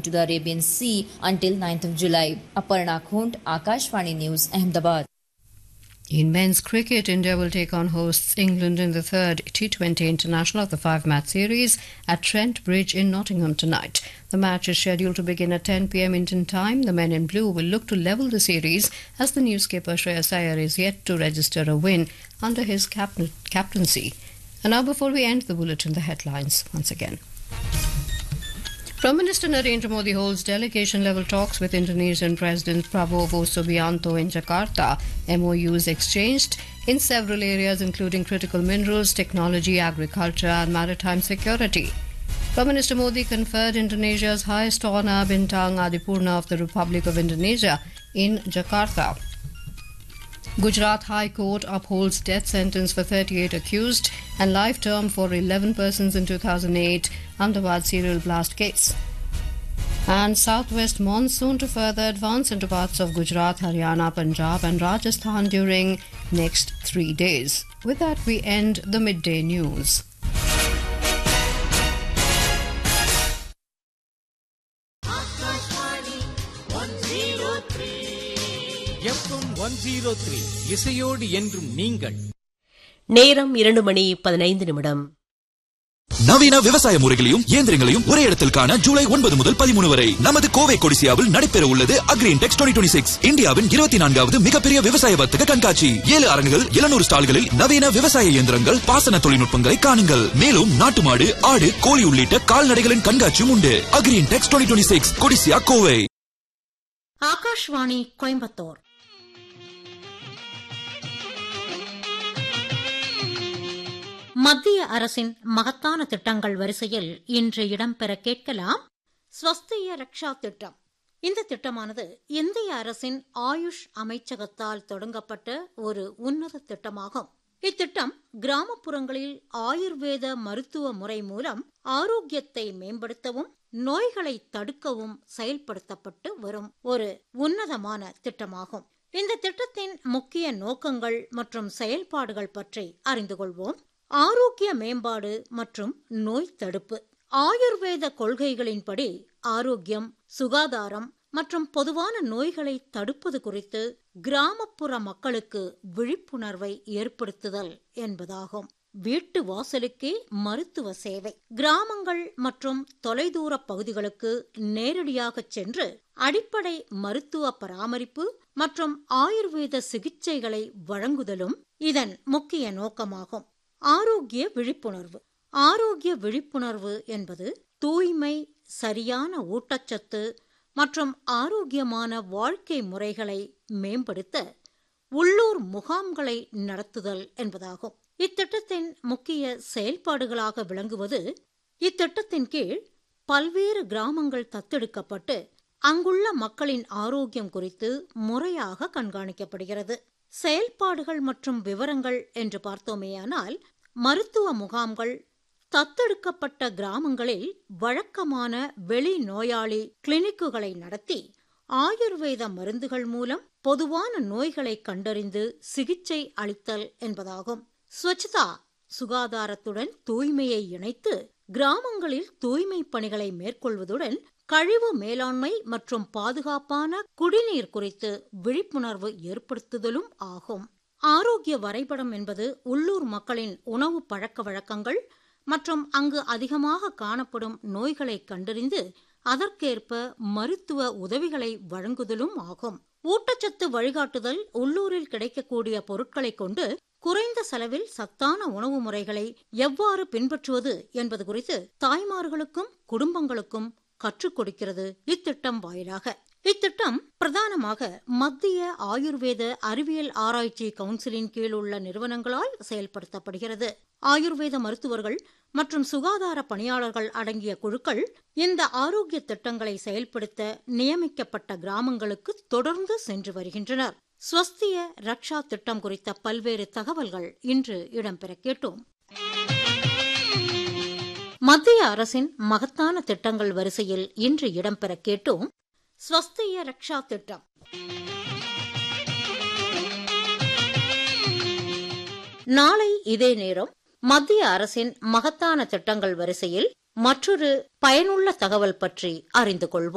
to the Arabian Sea until 9th of July. Aparna Khund, Akashvani News, Ahmedabad. In men's cricket, India will take on hosts England in the third T20 international of the five match series at Trent Bridge in Nottingham tonight. The match is scheduled to begin at 10 pm Indian time. The men in blue will look to level the series as the new skipper Shreyas Iyer is yet to register a win under his cap- captaincy. And now, before we end the bulletin, the headlines once again. Prime Minister Narendra Modi holds delegation level talks with Indonesian President Prabowo Subianto in Jakarta. MOUs exchanged in several areas, including critical minerals, technology, agriculture, and maritime security. Prime Minister Modi conferred Indonesia's highest honor, Bintang Adipurna of the Republic of Indonesia, in Jakarta. Gujarat High Court upholds death sentence for 38 accused and life term for 11 persons in 2008 Ahmedabad serial blast case. And southwest monsoon to further advance into parts of Gujarat, Haryana, Punjab, and Rajasthan during next three days. With that, we end the midday news. FM one zero three இசையோடு என்றும் நீங்கள் நேரம் இரண்டு மணி பதினைந்து நிமிடம் நவீன விவசாய முறைகளையும் இயந்திரங்களையும் ஒரே இடத்தில் காண ஜூலை ஒன்பது முதல் பதிமூணு வரை நமது கோவை கொடிசியாவில் நடைபெற உள்ளது அக்ரீன் டெக்ஸ் டுவெண்ட்டி சிக்ஸ் இந்தியாவின் இருபத்தி நான்காவது மிகப்பெரிய விவசாய வர்த்தக கண்காட்சி ஏழு அரங்குகள் எழுநூறு ஸ்டால்களில் நவீன விவசாய இயந்திரங்கள் பாசன தொழில்நுட்பங்களை காணுங்கள் மேலும் நாட்டு மாடு ஆடு கோழி உள்ளிட்ட கால்நடைகளின் கண்காட்சியும் உண்டு Agri Intex twenty six Codissia Kovai Akashvani Coimbatore மத்திய அரசின் மகத்தான திட்டங்கள் வரிசையில் இன்று இடம்பெற கேட்கலாம் ஸ்வஸ்திய ரக்ஷா திட்டம் இந்த திட்டமானது இந்திய அரசின் ஆயுஷ் அமைச்சகத்தால் தொடங்கப்பட்ட ஒரு உன்னத திட்டமாகும் இத்திட்டம் கிராமப்புறங்களில் ஆயுர்வேத மருத்துவ முறை மூலம் ஆரோக்கியத்தை மேம்படுத்தவும் நோய்களை தடுக்கவும் செயல்படுத்தப்பட்டு வரும் ஒரு உன்னதமான திட்டமாகும் இந்த திட்டத்தின் முக்கிய நோக்கங்கள் மற்றும் செயல்பாடுகள் பற்றி அறிந்து கொள்வோம் ஆரோக்கிய மேம்பாடு மற்றும் நோய் தடுப்பு ஆயுர்வேத கொள்கைகளின்படி ஆரோக்கியம் சுகாதாரம் மற்றும் பொதுவான நோய்களை தடுப்பது குறித்து கிராமப்புற மக்களுக்கு விழிப்புணர்வை ஏற்படுத்துதல் என்பதாகும் வீட்டு வாசலுக்கே மருத்துவ சேவை கிராமங்கள் மற்றும் தொலைதூர பகுதிகளுக்கு நேரடியாக சென்று அடிப்படை மருத்துவ பராமரிப்பு மற்றும் ஆயுர்வேத சிகிச்சைகளை வழங்குதலும் இதன் முக்கிய நோக்கமாகும் ஆரோக்கிய விழிப்புணர்வு ஆரோக்கிய விழிப்புணர்வு என்பது தூய்மை சரியான ஊட்டச்சத்து மற்றும் ஆரோக்கியமான வாழ்க்கை முறைகளை மேம்படுத்த உள்ளூர் முகாம்களை நடத்துதல் என்பதாகும் இத்திட்டத்தின் முக்கிய செயல்பாடுகளாக விளங்குவது இத்திட்டத்தின் கீழ் பல்வேறு கிராமங்கள் தத்தெடுக்கப்பட்டு அங்குள்ள மக்களின் ஆரோக்கியம் குறித்து முறையாக கண்காணிக்கப்படுகிறது செயல்பாடுகள் மற்றும் விவரங்கள் என்று பார்த்தோமேயானால் மருத்துவ முகாம்கள் தத்தெடுக்கப்பட்ட கிராமங்களில் வழக்கமான வெளி நோயாளி கிளினிக்குகளை நடத்தி ஆயுர்வேத மருந்துகள் மூலம் பொதுவான நோய்களை கண்டறிந்து சிகிச்சை அளித்தல் என்பதாகும் ஸ்வச்தா சுகாதாரத்துடன் தூய்மையை இணைத்து கிராமங்களில் தூய்மை பணிகளை மேற்கொள்வதுடன் கழிவு மேலாண்மை மற்றும் பாதுகாப்பான குடிநீர் குறித்து விழிப்புணர்வு ஏற்படுத்துதலும் ஆகும் ஆரோக்கிய வரைபடம் என்பது உள்ளூர் மக்களின் உணவு பழக்க வழக்கங்கள் மற்றும் அங்கு அதிகமாக காணப்படும் நோய்களை கண்டறிந்து அதற்கேற்ப மருத்துவ உதவிகளை வழங்குதலும் ஆகும் ஊட்டச்சத்து வழிகாட்டுதல் உள்ளூரில் கிடைக்கக்கூடிய பொருட்களை கொண்டு குறைந்த செலவில் சத்தான உணவு முறைகளை எவ்வாறு பின்பற்றுவது என்பது குறித்து தாய்மார்களுக்கும் குடும்பங்களுக்கும் கற்றுக் கொடுக்கிறது இத்திட்டம் வாயிலாக இத்திட்டம் பிரதானமாக மத்திய ஆயுர்வேத அறிவியல் ஆராய்ச்சி கவுன்சிலின் கீழ் உள்ள நிறுவனங்களால் செயல்படுத்தப்படுகிறது ஆயுர்வேத மருத்துவர்கள் மற்றும் சுகாதார பணியாளர்கள் அடங்கிய குழுக்கள் இந்த ஆரோக்கிய திட்டங்களை செயல்படுத்த நியமிக்கப்பட்ட கிராமங்களுக்கு தொடர்ந்து சென்று வருகின்றனர் ஸ்வஸ்திய ரக்ஷா திட்டம் குறித்த பல்வேறு தகவல்கள் இன்று இடம்பெற கேட்டோம் மத்திய அரசின் மகத்தான திட்டங்கள் வரிசையில் இன்று இடம்பெற கேட்டோம் ஸ்வஸ்திய ரக்ஷா திட்டம் நாளை இதே நேரம் மத்திய அரசின் மகத்தான திட்டங்கள் வரிசையில் மற்றொரு பயனுள்ள தகவல் பற்றி அறிந்து கொள்வோம்